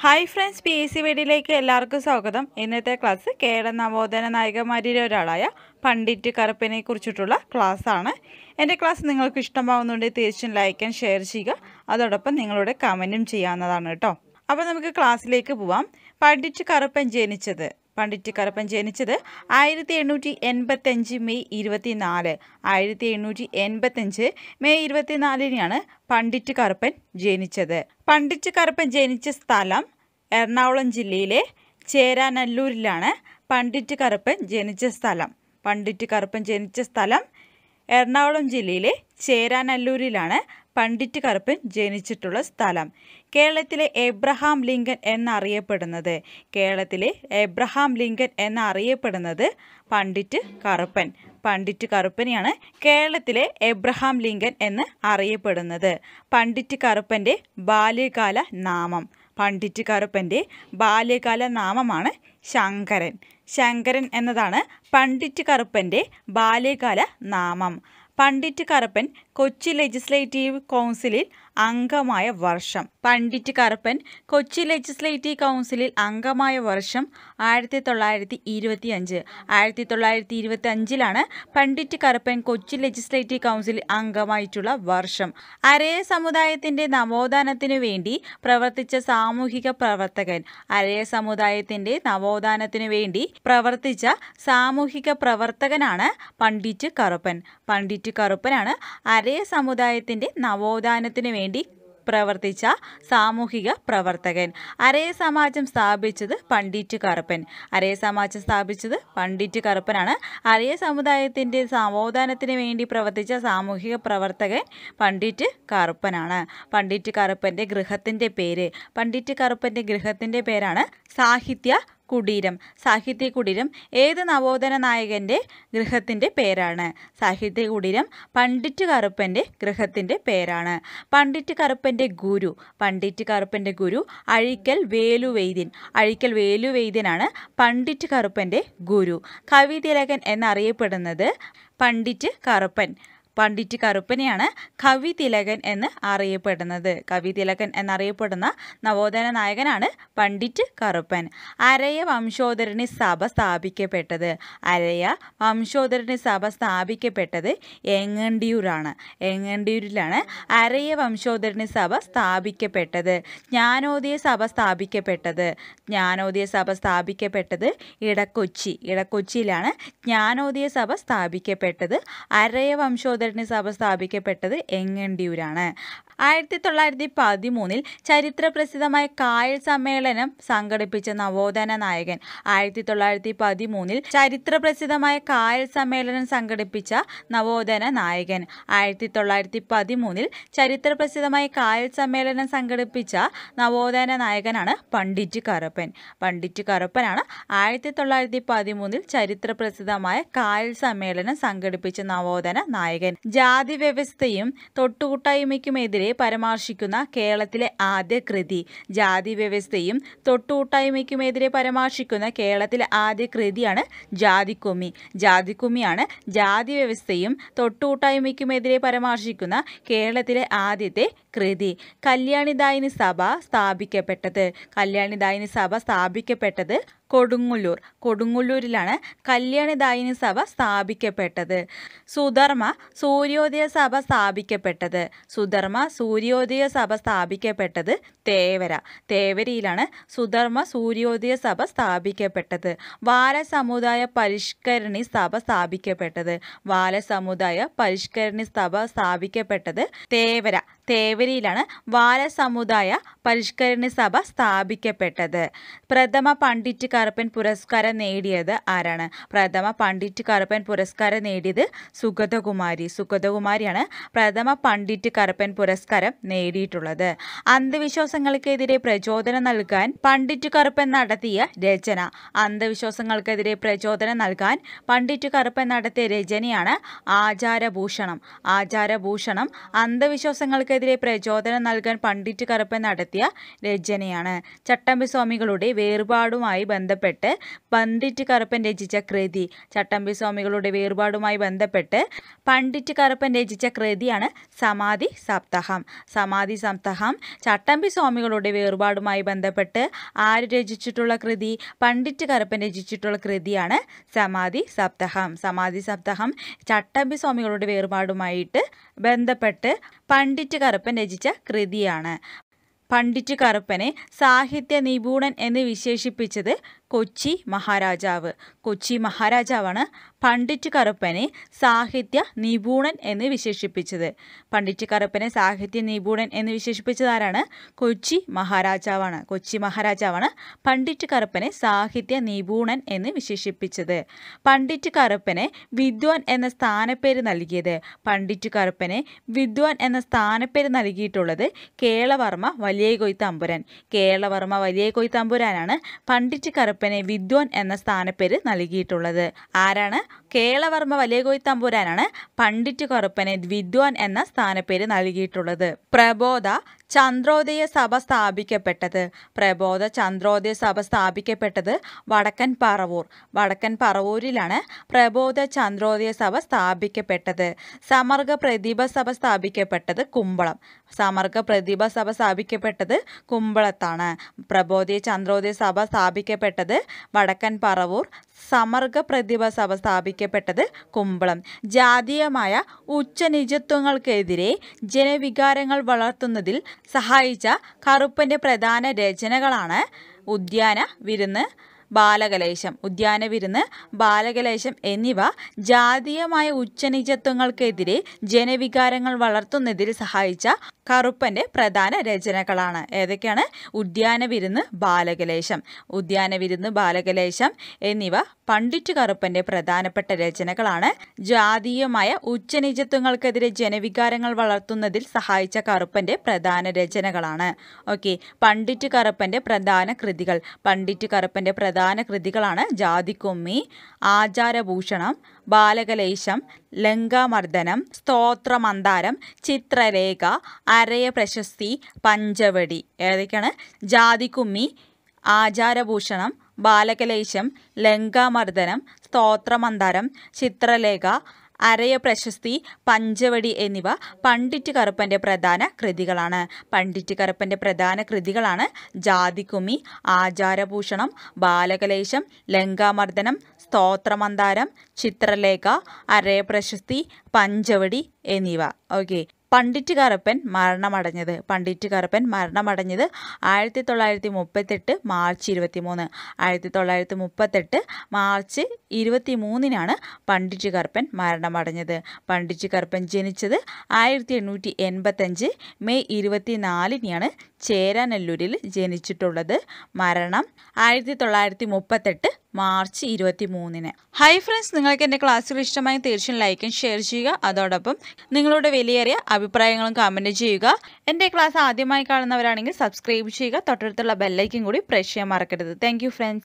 hi friends P S C വീഡിയോയിലേക്ക് എല്ലാവർക്കും സ്വാഗതം ഇന്നത്തെ ക്ലാസ് കേരള നവോദന നായകന്മാരിൽ ഒരാളായ പണ്ഡിറ്റ് കറുപ്പിനെ കുറിച്ചിട്ടുള്ള ക്ലാസ്സാണ് എൻ്റെ ക്ലാസ് നിങ്ങൾക്ക് ഇഷ്ടമാവുന്നുണ്ടെങ്കിൽ തീർച്ചയായും ലൈക്ക് ആൻഡ് ഷെയർ ചെയ്യുക അതോടൊപ്പം നിങ്ങളുടെ കമൻറ്റും ചെയ്യാവുന്നതാണ് കേട്ടോ അപ്പോൾ നമുക്ക് ക്ലാസ്സിലേക്ക് പോവാം പണ്ഡിറ്റ് കറുപ്പൻ ജനിച്ചത് പണ്ഡിറ്റ് കറുപ്പൻ ജനിച്ചത് ആയിരത്തി എണ്ണൂറ്റി എൺപത്തഞ്ച് മെയ് ഇരുപത്തിനാല് ആയിരത്തി എണ്ണൂറ്റി എൺപത്തഞ്ച് മെയ് ഇരുപത്തിനാലിനാണ് പണ്ഡിറ്റ് കറുപ്പൻ ജനിച്ചത് പണ്ഡിറ്റ് കറുപ്പൻ ജനിച്ച സ്ഥലം എറണാകുളം ജില്ലയിലെ ചേരാനല്ലൂരിലാണ് പണ്ഡിറ്റ് കറുപ്പൻ ജനിച്ച സ്ഥലം പണ്ഡിറ്റ് കറുപ്പൻ ജനിച്ച സ്ഥലം എറണാകുളം ജില്ലയിലെ ചേരാനല്ലൂരിലാണ് പണ്ഡിറ്റ് കറുപ്പൻ ജനിച്ചിട്ടുള്ള സ്ഥലം കേരളത്തിലെ എബ്രഹാം ലിങ്കൻ എന്നറിയപ്പെടുന്നത് കേരളത്തിലെ എബ്രഹാം ലിങ്കൻ എന്നറിയപ്പെടുന്നത് പണ്ഡിറ്റ് കറുപ്പൻ പണ്ഡിറ്റ് കറുപ്പനെയാണ് കേരളത്തിലെ എബ്രഹാം ലിങ്കൻ എന്ന് അറിയപ്പെടുന്നത് പണ്ഡിറ്റ് കറുപ്പൻ്റെ ബാല്യകാല നാമം പണ്ഡിറ്റ് കറുപ്പൻ്റെ ബാല്യകാല നാമമാണ് ശങ്കരൻ ശങ്കരൻ എന്നതാണ് പണ്ഡിറ്റ് കറുപ്പൻ്റെ ബാല്യകാല നാമം പണ്ഡിറ്റ് കറുപ്പൻ കൊച്ചി ലെജിസ്ലേറ്റീവ് കൗൺസിലിൽ അംഗമായ വർഷം പണ്ഡിറ്റ് കറുപ്പൻ കൊച്ചി ലെജിസ്ലേറ്റീവ് കൗൺസിലിൽ അംഗമായ വർഷം ആയിരത്തി തൊള്ളായിരത്തി ഇരുപത്തി അഞ്ച് ആയിരത്തി തൊള്ളായിരത്തി ഇരുപത്തി അഞ്ചിലാണ് പണ്ഡിറ്റ് കറുപ്പൻ കൊച്ചി ലെജിസ്ലേറ്റീവ് കൗൺസിലിൽ അംഗമായിട്ടുള്ള വർഷം അരയ സമുദായത്തിൻ്റെ നവോത്ഥാനത്തിനു വേണ്ടി പ്രവർത്തിച്ച സാമൂഹിക പ്രവർത്തകൻ അരയ സമുദായത്തിൻ്റെ നവോത്ഥാനത്തിനു വേണ്ടി പ്രവർത്തിച്ച സാമൂഹിക പ്രവർത്തകനാണ് പണ്ഡിറ്റ് കറുപ്പൻ പണ്ഡിറ്റ് കറുപ്പനാണ് അരയ സമുദായത്തിൻ്റെ നവോത്ഥാനത്തിനു വേണ്ടി പ്രവർത്തിച്ച സാമൂഹിക പ്രവർത്തകൻ അരയ സമാജം സ്ഥാപിച്ചത് പണ്ഡിറ്റ് കറുപ്പൻ അരയ സമാജം സ്ഥാപിച്ചത് പണ്ഡിറ്റ് കറുപ്പനാണ് അരയ സമുദായത്തിൻ്റെ നവോത്ഥാനത്തിന് വേണ്ടി പ്രവർത്തിച്ച സാമൂഹിക പ്രവർത്തകൻ പണ്ഡിറ്റ് കറുപ്പനാണ് പണ്ഡിറ്റ് കറുപ്പൻ്റെ ഗൃഹത്തിൻ്റെ പേര് പണ്ഡിറ്റ് കറുപ്പൻ്റെ ഗൃഹത്തിൻ്റെ പേരാണ് സാഹിത്യ കുടീരം സാഹിത്യ കുടീരം ഏത് നവോത്ഥാന നായകൻ്റെ ഗൃഹത്തിൻ്റെ പേരാണ് സാഹിത്യ കുടീരം പണ്ഡിറ്റ് കറുപ്പൻ്റെ ഗൃഹത്തിൻ്റെ പേരാണ് പണ്ഡിറ്റ് കറുപ്പൻ്റെ ഗുരു പണ്ഡിറ്റ് കറുപ്പൻ്റെ ഗുരു അഴിക്കൽ വേലുവൈദ്യൻ അഴിക്കൽ വേലുവൈദ്യനാണ് പണ്ഡിറ്റ് കറുപ്പൻ്റെ ഗുരു കവിതിലകൻ എന്നറിയപ്പെടുന്നത് പണ്ഡിറ്റ് കറുപ്പൻ പണ്ഡിറ്റ് കറുപ്പനെയാണ് കവി തിലകൻ എന്ന് അറിയപ്പെടുന്നത് കവി തിലകൻ എന്നറിയപ്പെടുന്ന നവോത്ഥാന നായകനാണ് പണ്ഡിറ്റ് കറുപ്പൻ അരയ വംശോധരണി സഭ സ്ഥാപിക്കപ്പെട്ടത് അരയ വംശോധരണി സഭ സ്ഥാപിക്കപ്പെട്ടത് എങ്ങണ്ടിയൂരാണ് എങ്ങണ്ടിയൂരിലാണ് അരയ വംശോധരണി സഭ സ്ഥാപിക്കപ്പെട്ടത് ജ്ഞാനോദയ സഭ സ്ഥാപിക്കപ്പെട്ടത് ജ്ഞാനോദയ സഭ സ്ഥാപിക്കപ്പെട്ടത് ഇടക്കൊച്ചി ഇടക്കൊച്ചിയിലാണ് ജ്ഞാനോദയ സഭ സ്ഥാപിക്കപ്പെട്ടത് അരയ വംശോധരണി സഭ സ്ഥാപിക്കപ്പെട്ടത് എങ്ങണ്ടിയൂരാണ് ആയിരത്തി തൊള്ളായിരത്തി പതിമൂന്നിൽ ചരിത്ര പ്രസിദ്ധമായ കായൽ സമ്മേളനം സംഘടിപ്പിച്ച നവോത്ഥാന നായകൻ ആയിരത്തി തൊള്ളായിരത്തി പതിമൂന്നിൽ ചരിത്ര പ്രസിദ്ധമായ കായൽ സമ്മേളനം സംഘടിപ്പിച്ച നവോത്ഥാന നായകൻ ആയിരത്തി തൊള്ളായിരത്തി പതിമൂന്നിൽ ചരിത്ര പ്രസിദ്ധമായ കായൽ സമ്മേളനം സംഘടിപ്പിച്ച നവോത്ഥാന നായകനാണ് പണ്ഡിറ്റ് കറുപ്പൻ പണ്ഡിറ്റ് കറുപ്പനാണ് ആയിരത്തി തൊള്ളായിരത്തി പതിമൂന്നിൽ ചരിത്ര പ്രസിദ്ധമായ കായൽ സമ്മേളനം സംഘടിപ്പിച്ച നവോത്ഥാന നായകൻ ജാതി വ്യവസ്ഥയും തൊട്ടുകൂട്ടായ്മയ്ക്കുമെതിരെ പരാമർശിക്കുന്ന കേരളത്തിലെ ആദ്യ കൃതി ജാതി വ്യവസ്ഥയും തൊട്ടുകൂട്ടായ്മയ്ക്കുമെതിരെ പരാമർശിക്കുന്ന കേരളത്തിലെ ആദ്യ കൃതിയാണ് ജാതിക്കുമ്മി ജാതിക്കുമ്മിയാണ് ജാതി വ്യവസ്ഥയും തൊട്ടുകൂട്ടായ്മയ്ക്കുമെതിരെ പരാമർശിക്കുന്ന കേരളത്തിലെ ആദ്യത്തെ കൃതി കല്യാണിദായിനി സഭ സ്ഥാപിക്കപ്പെട്ടത് കല്യാണിദായിനി സഭ സ്ഥാപിക്കപ്പെട്ടത് കൊടുങ്ങല്ലൂർ കൊടുങ്ങല്ലൂരിലാണ് കല്യാണിദായിനി സഭ സ്ഥാപിക്കപ്പെട്ടത് സുധർമ്മ സൂര്യോദയ സഭ സ്ഥാപിക്കപ്പെട്ടത് സുധർമ്മ സൂര്യോദയ സഭ സ്ഥാപിക്കപ്പെട്ടത് തേവര തേവരയിലാണ് സുധർമ്മ സൂര്യോദയ സഭ സ്ഥാപിക്കപ്പെട്ടത് ബാലസമുദായ പരിഷ്കരണി സഭ സ്ഥാപിക്കപ്പെട്ടത് ബാലസമുദായ പരിഷ്കരണി സഭ സ്ഥാപിക്കപ്പെട്ടത് തേവര തേവരയിലാണ് ബാലസമുദായ പരിഷ്കരണി സഭ സ്ഥാപിക്കപ്പെട്ടത് പ്രഥമ പണ്ഡിറ്റ് കറുപ്പൻ പുരസ്കാരം നേടിയത് ആരാണ് പ്രഥമ പണ്ഡിറ്റ് കറുപ്പൻ പുരസ്കാരം നേടിയത് സുഗതകുമാരി സുഗതകുമാരിയാണ് പ്രഥമ പണ്ഡിറ്റ് കറുപ്പൻ പുരസ്കാരം നേടിയിട്ടുള്ളത് അന്ധവിശ്വാസങ്ങൾക്കെതിരെ പ്രചോദനം നൽകാൻ പണ്ഡിറ്റ് കറുപ്പൻ നടത്തിയ രചന അന്ധവിശ്വാസങ്ങൾക്കെതിരെ പ്രചോദനം നൽകാൻ പണ്ഡിറ്റ് കറുപ്പൻ നടത്തിയ രചനയാണ് ആചാരഭൂഷണം ആചാരഭൂഷണം അന്ധവിശ്വാസങ്ങൾക്ക് സ്വാമികൾക്കെതിരെ പ്രചോദനം നൽകാൻ പണ്ഡിറ്റ് കറുപ്പൻ നടത്തിയ രചനയാണ് ചട്ടമ്പി സ്വാമികളുടെ വേർപാടുമായി ബന്ധപ്പെട്ട് പണ്ഡിറ്റ് കറുപ്പൻ രചിച്ച കൃതി ചട്ടമ്പി സ്വാമികളുടെ വേർപാടുമായി ബന്ധപ്പെട്ട് പണ്ഡിറ്റ് കറുപ്പൻ രചിച്ച കൃതിയാണ് സമാധി സപ്താഹം സമാധി സപ്താഹം ചട്ടമ്പി സ്വാമികളുടെ വേർപാടുമായി ബന്ധപ്പെട്ട് ആര് രചിച്ചിട്ടുള്ള കൃതി പണ്ഡിറ്റ് കറുപ്പൻ രചിച്ചിട്ടുള്ള കൃതിയാണ് സമാധി സപ്താഹം സമാധി സപ്താഹം ചട്ടമ്പി സ്വാമികളുടെ വേർപാടുമായിട്ട് ബന്ധപ്പെട്ട് പണ്ഡിറ്റ് കറുപ്പൻ രചിച്ച കൃതിയാണ് പണ്ഡിറ്റ് കറുപ്പനെ സാഹിത്യ നിപുണൻ എന്ന് വിശേഷിപ്പിച്ചത് കൊച്ചി മഹാരാജാവ് കൊച്ചി മഹാരാജാവാണ് പണ്ഡിറ്റ് കറുപ്പനെ സാഹിത്യ നിപുണൻ എന്ന് വിശേഷിപ്പിച്ചത് പണ്ഡിറ്റ് കറുപ്പനെ സാഹിത്യ നിപുണൻ എന്ന് വിശേഷിപ്പിച്ചത് ആരാണ് കൊച്ചി മഹാരാജാവാണ് കൊച്ചി മഹാരാജാവാണ് പണ്ഡിറ്റ് കറുപ്പനെ സാഹിത്യ നിപുണൻ എന്ന് വിശേഷിപ്പിച്ചത് പണ്ഡിറ്റ് കറുപ്പനെ വിദ്വാൻ എന്ന സ്ഥാനപ്പേര് നൽകിയത് പണ്ഡിറ്റ് കറുപ്പനെ വിദ്വാൻ എന്ന സ്ഥാനപ്പേര് നൽകിയിട്ടുള്ളത് കേളവർമ്മ വലിയ കൊയ്ത്തമ്പുരാൻ കേളവർമ്മ വലിയ കൊയ്ത്തമ്പുരാനാണ് പണ്ഡിറ്റ് കറുപ്പനെ വിദ്വാൻ എന്ന സ്ഥാനപ്പേര് നൽകിയിട്ടുള്ളത് ആരാണ് കേളവർമ്മ വലിയ കൊയ്ത്തമ്പുരാനാണ് പണ്ഡിറ്റ് കറുപ്പനെ വിദ്വാൻ എന്ന സ്ഥാനപ്പേര് നൽകിയിട്ടുള്ളത് പ്രബോധ ചന്ദ്രോദയ സഭ സ്ഥാപിക്കപ്പെട്ടത് പ്രബോധ ചന്ദ്രോദയ സഭ സ്ഥാപിക്കപ്പെട്ടത് വടക്കൻ പറവൂർ വടക്കൻ പറവൂരിലാണ് പ്രബോധ ചന്ദ്രോദയ സഭ സ്ഥാപിക്കപ്പെട്ടത് സമർഗ പ്രതിഭ സഭ സ്ഥാപിക്കപ്പെട്ടത് കുമ്പളം സമർഗ പ്രതിഭ സഭ സ്ഥാപിക്കപ്പെട്ടത് കുമ്പളത്താണ് പ്രബോധ ചന്ദ്രോദയ സഭ സ്ഥാപിക്കപ്പെട്ടത് വടക്കൻ പറവൂർ സമർഗ പ്രതിഭ സഭ സ്ഥാപിക്കപ്പെട്ടത് കുമ്പളം ജാതീയമായ ഉച്ചനിജത്വങ്ങൾക്കെതിരെ ജനവികാരങ്ങൾ വളർത്തുന്നതിൽ സഹായിച്ച കറുപ്പൻ്റെ പ്രധാന രചനകളാണ് ഉദ്യാന വിരുന്ന് ബാലകലേശം ഉദ്യാന വിരുന്ന് ബാലകലേശം എന്നിവ ജാതീയമായ ഉച്ചനിജത്വങ്ങൾക്കെതിരെ ജനവികാരങ്ങൾ വളർത്തുന്നതിൽ സഹായിച്ച കറുപ്പൻ്റെ പ്രധാന രചനകളാണ് ഏതൊക്കെയാണ് ഉദ്യാന വിരുന്ന് ബാലകലേശം ഉദ്യാന വിരുന്ന് ബാലകലേശം എന്നിവ പണ്ഡിറ്റ് കറുപ്പൻ്റെ പ്രധാനപ്പെട്ട രചനകളാണ് ജാതീയമായ ഉച്ചനിജത്വങ്ങൾക്കെതിരെ ജനവികാരങ്ങൾ വളർത്തുന്നതിൽ സഹായിച്ച കറുപ്പൻ്റെ പ്രധാന രചനകളാണ് ഓക്കെ പണ്ഡിറ്റ് കറുപ്പൻ്റെ പ്രധാന കൃതികൾ പണ്ഡിറ്റ് കറുപ്പൻ്റെ പ്രധാന കൃതികളാണ് ജാതിക്കൊമ്മി ആചാരഭൂഷണം ബാലകലേശം ലങ്കാമർദ്ദനം സ്തോത്രമന്താരം ചിത്രരേഖ അരയ പ്രശസ്തി പഞ്ചവടി ഏതൊക്കെയാണ് ജാതിക്കുമ്മി ആചാരഭൂഷണം ബാലകലേശം ലങ്കാമർദ്ദനം സ്തോത്രമന്താരം ചിത്രലേഖ അരയ പ്രശസ്തി പഞ്ചവടി എന്നിവ പണ്ഡിറ്റ് കറുപ്പൻ്റെ പ്രധാന കൃതികളാണ് പണ്ഡിറ്റ് കറുപ്പൻ്റെ പ്രധാന കൃതികളാണ് ജാതിക്കുമ്മി ആചാരഭൂഷണം ബാലകലേശം ലങ്കാമർദ്ദനം സ്തോത്രമന്താരം ചിത്രലേഖ അരയ പ്രശസ്തി പഞ്ചവടി എന്നിവ ഓക്കെ പണ്ഡിറ്റ് കറുപ്പൻ മരണമടഞ്ഞത് പണ്ഡിറ്റ് കറുപ്പൻ മരണമടഞ്ഞത് ആയിരത്തി തൊള്ളായിരത്തി മുപ്പത്തെട്ട് മാർച്ച് ഇരുപത്തി മൂന്ന് ആയിരത്തി തൊള്ളായിരത്തി മുപ്പത്തെട്ട് മാർച്ച് ഇരുപത്തി മൂന്നിനാണ് പണ്ഡിറ്റ് കറുപ്പൻ മരണമടഞ്ഞത് പണ്ഡിറ്റ് കറുപ്പൻ ജനിച്ചത് ആയിരത്തി എണ്ണൂറ്റി എൺപത്തഞ്ച് മെയ് ഇരുപത്തി നാലിനെയാണ് ചേരാനെല്ലൂരിൽ ജനിച്ചിട്ടുള്ളത് മരണം ആയിരത്തി തൊള്ളായിരത്തി മുപ്പത്തെട്ട് മാർച്ച് ഇരുപത്തി മൂന്നിന് ഹായ് ഫ്രണ്ട്സ് നിങ്ങൾക്ക് എൻ്റെ ക്ലാസ്സുകൾ ഇഷ്ടമായി തീർച്ചയായും ലൈക്കും ഷെയർ ചെയ്യുക അതോടൊപ്പം നിങ്ങളുടെ വിലയേറിയ അഭിപ്രായങ്ങളും കമൻറ്റ് ചെയ്യുക എൻ്റെ ക്ലാസ് ആദ്യമായി കാണുന്നവരാണെങ്കിൽ സബ്സ്ക്രൈബ് ചെയ്യുക തൊട്ടടുത്തുള്ള ബെല്ലൈക്കും കൂടി പ്രസ് ചെയ്യാൻ മറക്കരുത് താങ്ക് യു ഫ്രണ്ട്സ്